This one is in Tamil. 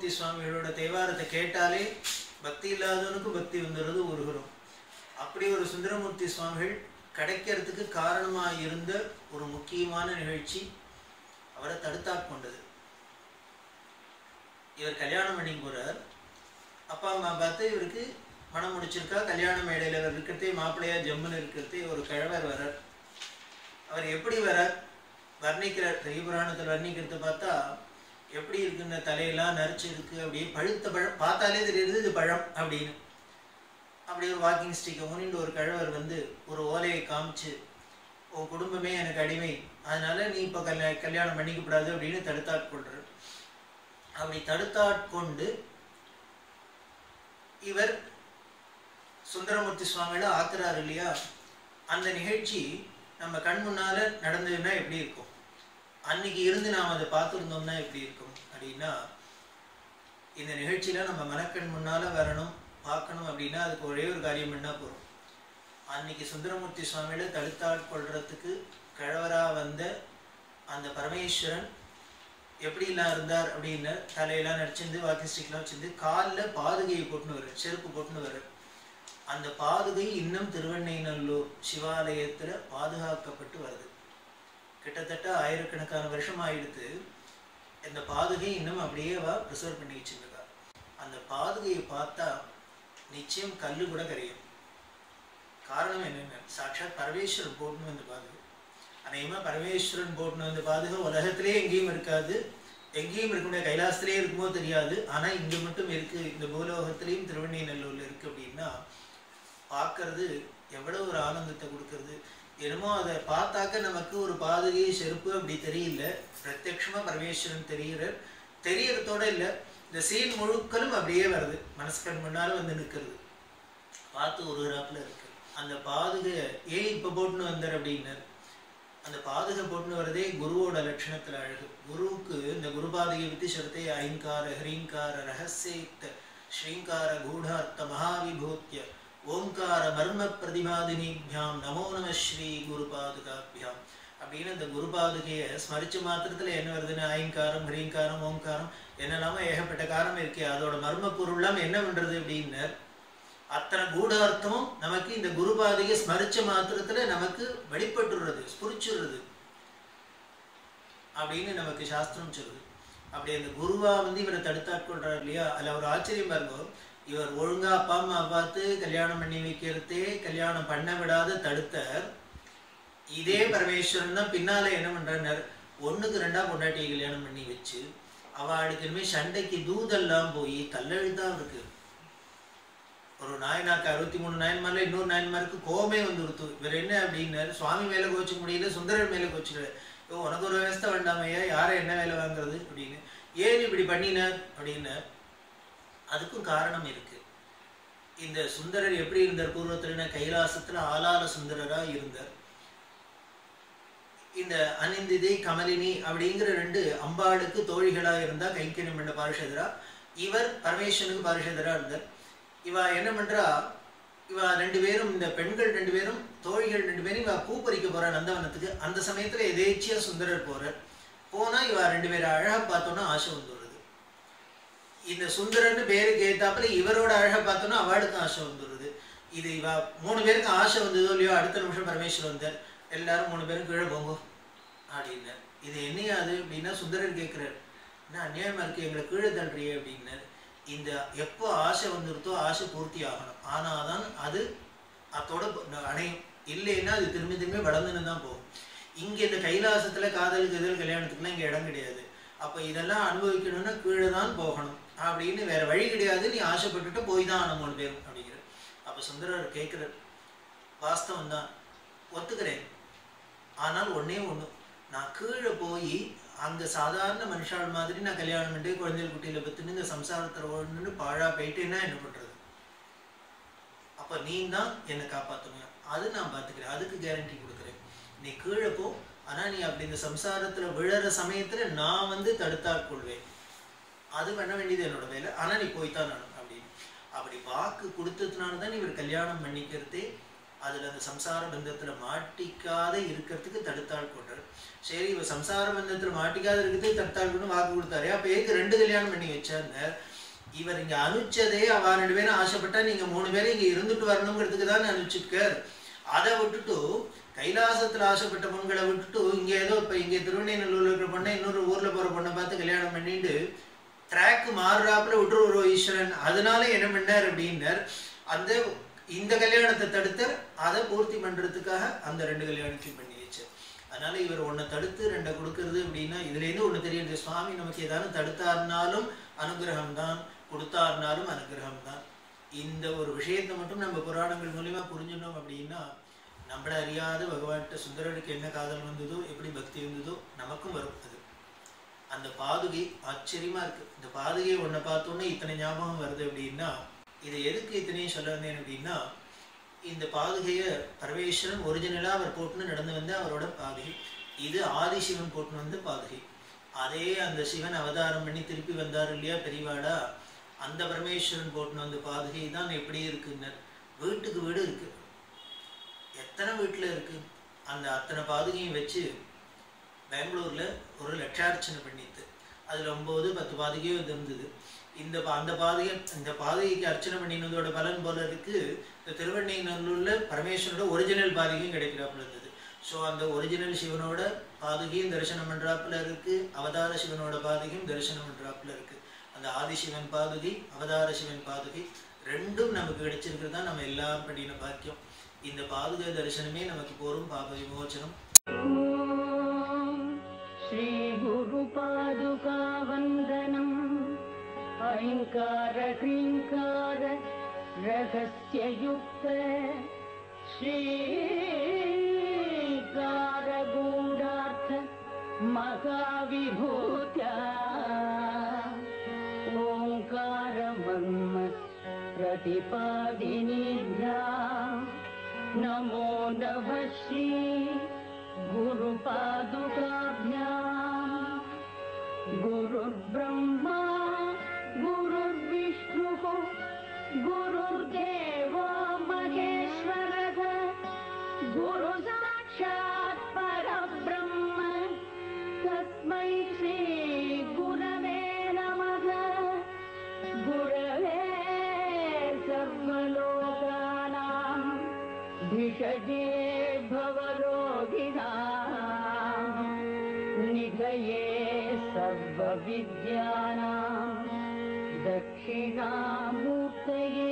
சுந்தரமூர்த்தி சுவாமிகளோட தேவாரத்தை கேட்டாலே பக்தி இல்லாதவனுக்கு பக்தி வந்துடுறது உருகிறோம் அப்படி ஒரு சுந்தரமூர்த்தி சுவாமிகள் கிடைக்கிறதுக்கு காரணமாக இருந்த ஒரு முக்கியமான நிகழ்ச்சி அவரை தடுத்தாட்கொண்டது இவர் கல்யாணம் பண்ணி போறார் அப்பா அம்மா பார்த்து இவருக்கு மனம் முடிச்சிருக்கா கல்யாண மேடையில் அவர் இருக்கிறதே மாப்பிள்ளையா ஜம்முன்னு இருக்கிறதே ஒரு கிழவர் வரார் அவர் எப்படி வரார் வர்ணிக்கிறார் பெரிய புராணத்தில் வர்ணிக்கிறத பார்த்தா எப்படி இருக்குன்னு தலையெல்லாம் நரைச்சு இருக்கு அப்படியே பழுத்த பழம் பார்த்தாலே தெரியுது இது பழம் அப்படின்னு அப்படி ஒரு வாக்கிங் ஸ்டிக்கை ஊனிட்டு ஒரு கழவர் வந்து ஒரு ஓலையை காமிச்சு உன் குடும்பமே எனக்கு அடிமை அதனால நீ இப்போ கல்யா கல்யாணம் பண்ணிக்கப்படாது அப்படின்னு தடுத்தாட்கொள்றார் அப்படி தடுத்தாட்கொண்டு இவர் சுந்தரமூர்த்தி சுவாமிகளை ஆக்குறாரு இல்லையா அந்த நிகழ்ச்சி நம்ம கண் முன்னால நடந்ததுன்னா எப்படி இருக்கும் அன்னைக்கு இருந்து நாம் அதை பார்த்துருந்தோம்னா எப்படி இருக்கும் அப்படின்னா இந்த நிகழ்ச்சியில நம்ம மனக்கண் முன்னால வரணும் பார்க்கணும் அப்படின்னா அதுக்கு ஒரே ஒரு காரியம் என்ன போதும் அன்னைக்கு சுந்தரமூர்த்தி சுவாமிகளை தடுத்தாட்கொள்றதுக்கு கிழவரா வந்த அந்த பரமேஸ்வரன் எப்படிலாம் இருந்தார் அப்படின்னு தலையெல்லாம் நடிச்சிருந்து வாக்கிங் ஸ்டிக்லாம் வச்சிருந்து காலில் பாதுகையை போட்டுன்னு வர்றார் செருப்பு போட்டுன்னு வர்றார் அந்த பாதுகை இன்னும் திருவெண்ணைநல்லூர் சிவாலயத்துல பாதுகாக்கப்பட்டு வருது கிட்டத்தட்ட ஆயிரக்கணக்கான வருஷம் ஆயிடுத்து இந்த பாதுகை இன்னும் அப்படியே வா ப்ரிசர்வ் பண்ணி வச்சிருக்கா அந்த பாதுகையை பார்த்தா நிச்சயம் கல்லு கூட கரையும் காரணம் என்னென்ன சாட்சாத் பரமேஸ்வரன் போட்டுன்னு வந்த பாதுகை அநேகமா பரமேஸ்வரன் போட்டுன்னு வந்த பாதுகை உலகத்திலே எங்கேயும் இருக்காது எங்கேயும் இருக்க முடியாது கைலாசத்திலே இருக்குமோ தெரியாது ஆனா இங்க மட்டும் இருக்கு இந்த பூலோகத்திலையும் திருவண்ணைநல்லூர்ல இருக்கு அப்படின்னா பார்க்கறது எவ்வளவு ஒரு ஆனந்தத்தை கொடுக்கறது என்னமோ அதை பார்த்தாக்க நமக்கு ஒரு பாதுகை செருப்பு அப்படி தெரியல பிரத்யக்ஷமா பரமேஸ்வரன் தெரியுற தெரியறதோட இல்ல இந்த சீன் முழுக்களும் அப்படியே வருது மனசுக்கண் முன்னால வந்து நிற்கிறது பார்த்து ஒரு கிராப்ல இருக்கு அந்த பாதுகை ஏன் இப்ப போட்டுன்னு வந்தார் அப்படின்னாரு அந்த பாதுகை போட்டுன்னு வரதே குருவோட லட்சணத்துல அழகு குருவுக்கு இந்த குரு பாதுகை பத்தி சொல்றதே ஐங்கார ஹ்ரீங்கார ரகசியத்த ஸ்ரீங்கார கூடார்த்த மகாவிபூத்திய ஓங்கார மர்ம பிரதிபாதினிபியாம் நமோ நம ஸ்ரீ குரு பாதுகாபியாம் அப்படின்னு இந்த குரு பாதுகையை ஸ்மரிச்ச மாத்திரத்துல என்ன வருதுன்னு ஐங்காரம் ஹ்ரீங்காரம் ஓங்காரம் என்னெல்லாமோ ஏகப்பட்ட காரம் இருக்கு அதோட மர்ம பொருள்லாம் என்ன பண்றது அப்படின்னு அத்தனை கூடார்த்தமும் நமக்கு இந்த குரு பாதையை ஸ்மரிச்ச மாத்திரத்துல நமக்கு வெளிப்பட்டுடுறது ஸ்புரிச்சுடுறது அப்படின்னு நமக்கு சாஸ்திரம் சொல்லுது அப்படி அந்த குருவா வந்து இவரை தடுத்தாட்கொள்றாரு இல்லையா அதுல ஒரு ஆச்சரியம் பாருங்க இவர் ஒழுங்கா அப்பா அம்மா பார்த்து கல்யாணம் பண்ணி வைக்கிறதே கல்யாணம் பண்ண விடாத தடுத்தார் இதே பரமேஸ்வரன் தான் பின்னால என்ன பண்றாரு ஒண்ணுக்கு ரெண்டா பொண்டாட்டியை கல்யாணம் பண்ணி வச்சு அவளுக்கு இனிமே சண்டைக்கு தூதெல்லாம் போய் தள்ளெழுதா இருக்கு ஒரு நாயனாக்கு அறுபத்தி மூணு நாயன்மார்ல இன்னொரு நாயன்மாருக்கு கோபமே வந்து கொடுத்து இவர் என்ன அப்படின்னாரு சுவாமி மேல கோச்சிக்க முடியல சுந்தரர் மேல கோச்சிக்கிறார் ஓ உனக்கு ஒரு விவஸ்தை வேண்டாமையா யாரை என்ன வேலை வாங்குறது அப்படின்னு ஏன் இப்படி பண்ணினார் அப்படின்னு அதுக்கும் காரணம் இருக்கு இந்த சுந்தரர் எப்படி இருந்தார் பூர்வத்துல கைலாசத்துல ஆலால சுந்தரரா இருந்தார் இந்த அனிந்திதை கமலினி அப்படிங்கிற ரெண்டு அம்பாளுக்கு தோழிகளா இருந்தா கைங்கரியம் பண்ண பாரிஷதரா இவர் பரமேஸ்வரனுக்கு பாரிஷதரா இருந்தார் இவ என்ன பண்றா இவ ரெண்டு பேரும் இந்த பெண்கள் ரெண்டு பேரும் தோழிகள் ரெண்டு பேரும் இவ பூ பறிக்க போறா நந்தவனத்துக்கு அந்த சமயத்துல எதேச்சியா சுந்தரர் போறார் போனா இவ ரெண்டு பேரும் அழகா பார்த்தோன்னா ஆசை வந்துடுறது இந்த சுந்தரன்னு பேருக்கு ஏத்தாப்புல இவரோட அழகா பார்த்தோன்னா அவளுக்கும் ஆசை வந்துடுறது இது இவ மூணு பேருக்கு ஆசை வந்ததோ இல்லையோ அடுத்த நிமிஷம் பரமேஸ்வரன் வந்தார் எல்லாரும் மூணு பேரும் கீழே போங்க அப்படின்னார் இது என்னையாது அப்படின்னா சுந்தரர் கேட்கிறார் என்ன அநியாயமா இருக்கு எங்களை கீழே தள்ளுறியே அப்படின்னார் இந்த எப்போ ஆசை வந்துருத்தோ ஆசை பூர்த்தி ஆகணும் ஆனாதான் அது அதோட அணையும் இல்லைன்னா அது திரும்பி திரும்பி வளர்ந்துன்னு தான் போகும் இங்க இந்த கைலாசத்துல காதல் கதல் கல்யாணத்துக்குலாம் இங்க இடம் கிடையாது அப்ப இதெல்லாம் அனுபவிக்கணும்னா கீழே தான் போகணும் அப்படின்னு வேற வழி கிடையாது நீ ஆசைப்பட்டுட்டு போய் தான் ஆகணும் மூணு பேரும் அப்படிங்கிற அப்ப சுந்தரர் கேட்கிறார் வாஸ்தவம் தான் ஒத்துக்கிறேன் ஆனால் ஒண்ணே ஒண்ணு நான் கீழே போய் அங்க சாதாரண மனுஷாள் மாதிரி நான் கல்யாணம் பண்ணி குழந்தைகள் குட்டியில பத்துன்னு இந்த சம்சாரத்துல ஒண்ணுன்னு பாழா போயிட்டேன்னா என்ன பண்றது அப்ப நீ தான் என்னை காப்பாத்தணும் அது நான் பாத்துக்கிறேன் அதுக்கு கேரண்டி கொடுக்குறேன் நீ கீழே போ ஆனா நீ அப்படி இந்த சம்சாரத்துல விழற சமயத்துல நான் வந்து தடுத்தாட்கொள்வேன் அது பண்ண வேண்டியது என்னோட வேலை ஆனா நீ போய்த்தான் நானும் அப்படின்னு அப்படி வாக்கு கொடுத்ததுனால தான் இவர் கல்யாணம் பண்ணிக்கிறதே அதுல அந்த சம்சார பந்தத்துல மாட்டிக்காத இருக்கிறதுக்கு தடுத்தாள் கொண்டார் சரி இவ சம்சார பந்தத்துல மாட்டிக்காத இருக்கிறதுக்கு தடுத்தாள் கொண்டு வாக்கு கொடுத்தாரு அப்ப ஏக்கு ரெண்டு கல்யாணம் பண்ணி வச்சாருங்க இவர் இங்க அனுப்பிச்சதே அவ ரெண்டு பேரும் ஆசைப்பட்டா நீங்க மூணு பேரும் இங்க இருந்துட்டு வரணுங்கிறதுக்கு தான் அனுப்பிச்சிருக்கார் அதை விட்டுட்டு கைலாசத்துல ஆசைப்பட்ட பொண்களை விட்டுட்டு இங்க ஏதோ இப்ப இங்க திருவண்ணைநல்லூர்ல இருக்கிற பொண்ணை இன்னொரு ஊர்ல போற பொண்ணை பார்த்து கல்யாணம் பண்ணிட்டு ட்ராக் மாறுறாப்புல விட்டுரு ஈஸ்வரன் அதனால என்ன பண்ணார் அப்படின்னார் அந்த இந்த கல்யாணத்தை தடுத்தார் அதை பூர்த்தி பண்றதுக்காக அந்த ரெண்டு கல்யாணத்தையும் பண்ணி வச்சார் அதனால இவர் ஒன்றை தடுத்து ரெண்டை கொடுக்கறது அப்படின்னா இதுலேருந்து ஒன்று தெரியுது சுவாமி நமக்கு ஏதாவது தடுத்தாருனாலும் அனுகிரகம் தான் கொடுத்தாருனாலும் அனுகிரகம் தான் இந்த ஒரு விஷயத்தை மட்டும் நம்ம புராணங்கள் மூலியமா புரிஞ்சுட்டோம் அப்படின்னா நம்மள அறியாத பகவான்கிட்ட சுந்தரனுக்கு என்ன காதல் வந்ததோ எப்படி பக்தி வந்ததோ நமக்கும் வரும் அது அந்த பாதுகை ஆச்சரியமா இருக்கு இந்த பாதுகை ஒன்றை பார்த்தோன்னே இத்தனை ஞாபகம் வருது அப்படின்னா இது எதுக்கு இத்தனையும் சொல்ல வந்தேன் அப்படின்னா இந்த பாதுகையை பரமேஸ்வரன் ஒரிஜினலாக அவர் போட்டுன்னு நடந்து வந்த அவரோட பாதுகை இது ஆதிசிவன் போட்டுன்னு வந்த பாதுகை அதே அந்த சிவன் அவதாரம் பண்ணி திருப்பி வந்தார் இல்லையா பெரியவாடா அந்த பரமேஸ்வரன் போட்டுன்னு வந்த பாதுகை தான் எப்படி இருக்குன்னு வீட்டுக்கு வீடு இருக்கு எத்தனை வீட்டில் இருக்கு அந்த அத்தனை பாதுகையும் வச்சு பெங்களூர்ல ஒரு லட்சார்ச்சனை பண்ணிட்டு அதுல ஒன்பது பத்து பாதுகையோ இது இருந்தது இந்த பா- அந்த பாதுகை இந்த பாதுகைக்கு அர்ச்சனை பண்ணினதோட பலன் போல இருக்கு இந்த திருவண்ணைநல்லூர்ல பரமேஸ்வரனோட ஒரிஜினல் பாதுகையும் கிடைக்கிறாப்புல இருந்தது ஸோ அந்த ஒரிஜினல் சிவனோட பாதுகையும் தரிசனம் பண்றாப்புல இருக்கு அவதார சிவனோட பாதுகையும் தரிசனம் பண்றாப்புல இருக்கு அந்த ஆதிசிவன் பாதுகை அவதார சிவன் பாதுகை ரெண்டும் நமக்கு கிடைச்சிருக்கிறது தான் நம்ம எல்லாம் பண்ணின பாக்கியம் இந்த பாதுகை தரிசனமே நமக்கு போரும் பாப விமோச்சனம் श्रीगुरुपादुकावन्दनम् ऐङ्कार ह्रीङ्कार रहस्ययुक्त श्रीकारगूढार्थ महाविभूत्या ओङ्कारमर्म प्रतिपादिनिभ्या नमो नमः श्री गुरुपादुकाभ्याम् गुरुर्ब्रह्मा गुरुर्विष्णुः गुरुर्देवो महेश्वरः गुरु साक्षात् परब्रह्म तस्मै श्रीगुरवे नमः गुरवे सर्वलोकानां भिषजे भवरोगिणाम् निधये सर्वविद्यानां दक्षिणामूर्तये